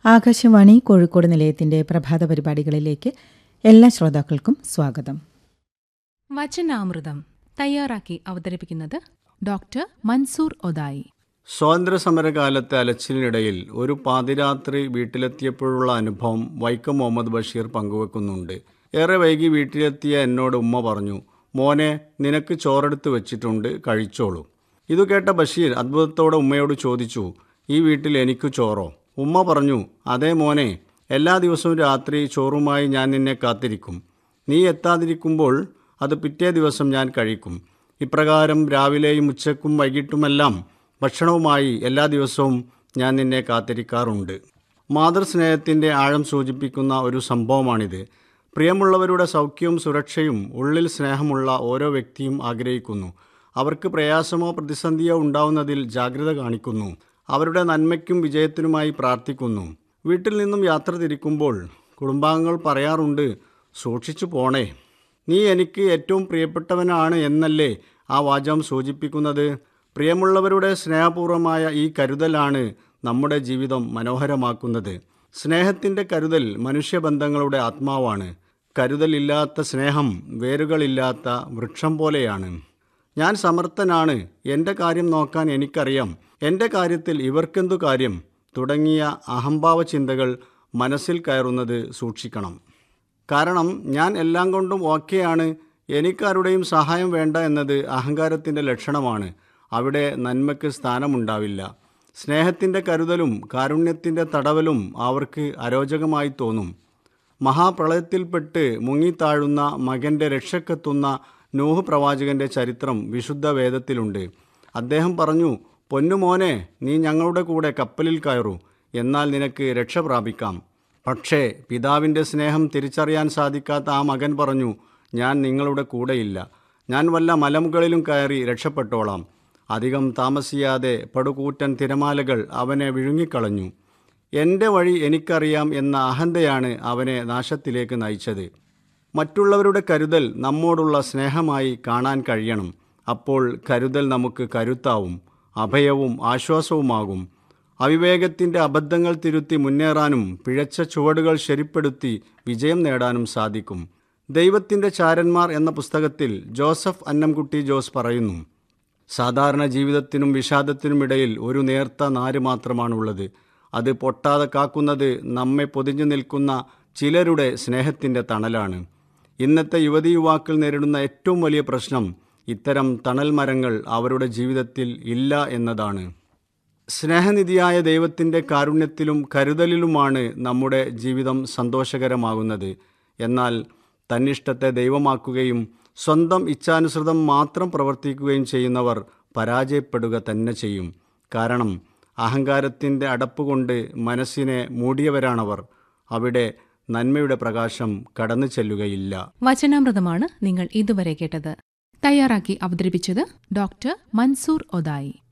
ആകാശവാണി കോഴിക്കോട് നിലയത്തിന്റെ പ്രഭാത പരിപാടികളിലേക്ക് എല്ലാ ശ്രോതാക്കൾക്കും സ്വാഗതം വചനാമൃതം തയ്യാറാക്കി അവതരിപ്പിക്കുന്നത് ഡോക്ടർ മൻസൂർ ഒതായി സ്വാതന്ത്ര്യസമരകാലത്തെ അലച്ചിലിനിടയിൽ ഒരു പാതിരാത്രി വീട്ടിലെത്തിയപ്പോഴുള്ള അനുഭവം വൈക്കം മുഹമ്മദ് ബഷീർ പങ്കുവെക്കുന്നുണ്ട് ഏറെ വൈകി വീട്ടിലെത്തിയ എന്നോട് ഉമ്മ പറഞ്ഞു മോനെ നിനക്ക് ചോറെടുത്ത് വെച്ചിട്ടുണ്ട് കഴിച്ചോളൂ ഇതു കേട്ട ബഷീർ അത്ഭുതത്തോടെ ഉമ്മയോട് ചോദിച്ചു ഈ വീട്ടിൽ എനിക്ക് ചോറോ ഉമ്മ പറഞ്ഞു അതേ മോനെ എല്ലാ ദിവസവും രാത്രി ചോറുമായി ഞാൻ നിന്നെ കാത്തിരിക്കും നീ എത്താതിരിക്കുമ്പോൾ അത് പിറ്റേ ദിവസം ഞാൻ കഴിക്കും ഇപ്രകാരം രാവിലെയും ഉച്ചക്കും വൈകിട്ടുമെല്ലാം ഭക്ഷണവുമായി എല്ലാ ദിവസവും ഞാൻ നിന്നെ കാത്തിരിക്കാറുണ്ട് മാതൃസ്നേഹത്തിൻ്റെ ആഴം സൂചിപ്പിക്കുന്ന ഒരു സംഭവമാണിത് പ്രിയമുള്ളവരുടെ സൗഖ്യവും സുരക്ഷയും ഉള്ളിൽ സ്നേഹമുള്ള ഓരോ വ്യക്തിയും ആഗ്രഹിക്കുന്നു അവർക്ക് പ്രയാസമോ പ്രതിസന്ധിയോ ഉണ്ടാവുന്നതിൽ ജാഗ്രത കാണിക്കുന്നു അവരുടെ നന്മയ്ക്കും വിജയത്തിനുമായി പ്രാർത്ഥിക്കുന്നു വീട്ടിൽ നിന്നും യാത്ര തിരിക്കുമ്പോൾ കുടുംബാംഗങ്ങൾ പറയാറുണ്ട് സൂക്ഷിച്ചു പോണേ നീ എനിക്ക് ഏറ്റവും പ്രിയപ്പെട്ടവനാണ് എന്നല്ലേ ആ വാചകം സൂചിപ്പിക്കുന്നത് പ്രിയമുള്ളവരുടെ സ്നേഹപൂർവമായ ഈ കരുതലാണ് നമ്മുടെ ജീവിതം മനോഹരമാക്കുന്നത് സ്നേഹത്തിൻ്റെ കരുതൽ മനുഷ്യബന്ധങ്ങളുടെ ആത്മാവാണ് കരുതലില്ലാത്ത സ്നേഹം വേരുകളില്ലാത്ത വൃക്ഷം പോലെയാണ് ഞാൻ സമർത്ഥനാണ് എൻ്റെ കാര്യം നോക്കാൻ എനിക്കറിയാം എൻ്റെ കാര്യത്തിൽ ഇവർക്കെന്തു കാര്യം തുടങ്ങിയ അഹംഭാവ ചിന്തകൾ മനസ്സിൽ കയറുന്നത് സൂക്ഷിക്കണം കാരണം ഞാൻ എല്ലാം കൊണ്ടും ഓക്കെയാണ് എനിക്കാരുടെയും സഹായം വേണ്ട എന്നത് അഹങ്കാരത്തിൻ്റെ ലക്ഷണമാണ് അവിടെ നന്മയ്ക്ക് സ്ഥാനമുണ്ടാവില്ല സ്നേഹത്തിൻ്റെ കരുതലും കാരുണ്യത്തിൻ്റെ തടവലും അവർക്ക് അരോചകമായി തോന്നും മഹാപ്രളയത്തിൽപ്പെട്ട് മുങ്ങിത്താഴുന്ന മകൻ്റെ രക്ഷക്കെത്തുന്ന നൂഹ് പ്രവാചകന്റെ ചരിത്രം വിശുദ്ധ വേദത്തിലുണ്ട് അദ്ദേഹം പറഞ്ഞു പൊന്നുമോനെ നീ ഞങ്ങളുടെ കൂടെ കപ്പലിൽ കയറൂ എന്നാൽ നിനക്ക് രക്ഷ പ്രാപിക്കാം പക്ഷേ പിതാവിൻ്റെ സ്നേഹം തിരിച്ചറിയാൻ സാധിക്കാത്ത ആ മകൻ പറഞ്ഞു ഞാൻ നിങ്ങളുടെ കൂടെയില്ല ഞാൻ വല്ല മലമുകളിലും കയറി രക്ഷപ്പെട്ടോളാം അധികം താമസിയാതെ പടുകൂറ്റൻ തിരമാലകൾ അവനെ വിഴുങ്ങിക്കളഞ്ഞു എൻ്റെ വഴി എനിക്കറിയാം എന്ന അഹന്തയാണ് അവനെ നാശത്തിലേക്ക് നയിച്ചത് മറ്റുള്ളവരുടെ കരുതൽ നമ്മോടുള്ള സ്നേഹമായി കാണാൻ കഴിയണം അപ്പോൾ കരുതൽ നമുക്ക് കരുത്താവും അഭയവും ആശ്വാസവുമാകും അവിവേകത്തിൻ്റെ അബദ്ധങ്ങൾ തിരുത്തി മുന്നേറാനും പിഴച്ച ചുവടുകൾ ശരിപ്പെടുത്തി വിജയം നേടാനും സാധിക്കും ദൈവത്തിൻ്റെ ചാരന്മാർ എന്ന പുസ്തകത്തിൽ ജോസഫ് അന്നംകുട്ടി ജോസ് പറയുന്നു സാധാരണ ജീവിതത്തിനും വിഷാദത്തിനുമിടയിൽ ഒരു നേർത്ത നാര് മാത്രമാണുള്ളത് അത് പൊട്ടാതെ കാക്കുന്നത് നമ്മെ പൊതിഞ്ഞു നിൽക്കുന്ന ചിലരുടെ സ്നേഹത്തിൻ്റെ തണലാണ് ഇന്നത്തെ യുവതി യുവാക്കൾ നേരിടുന്ന ഏറ്റവും വലിയ പ്രശ്നം ഇത്തരം തണൽ മരങ്ങൾ അവരുടെ ജീവിതത്തിൽ ഇല്ല എന്നതാണ് സ്നേഹനിധിയായ ദൈവത്തിൻ്റെ കാരുണ്യത്തിലും കരുതലിലുമാണ് നമ്മുടെ ജീവിതം സന്തോഷകരമാകുന്നത് എന്നാൽ തന്നിഷ്ടത്തെ ദൈവമാക്കുകയും സ്വന്തം ഇച്ഛാനുസൃതം മാത്രം പ്രവർത്തിക്കുകയും ചെയ്യുന്നവർ പരാജയപ്പെടുക തന്നെ ചെയ്യും കാരണം അഹങ്കാരത്തിൻ്റെ അടപ്പുകൊണ്ട് മനസ്സിനെ മൂടിയവരാണവർ അവിടെ നന്മയുടെ പ്രകാശം കടന്നു ചെല്ലുകയില്ല വചനാമൃതമാണ് നിങ്ങൾ ഇതുവരെ കേട്ടത് തയ്യാറാക്കി അവതരിപ്പിച്ചത് ഡോക്ടർ മൻസൂർ ഒതായി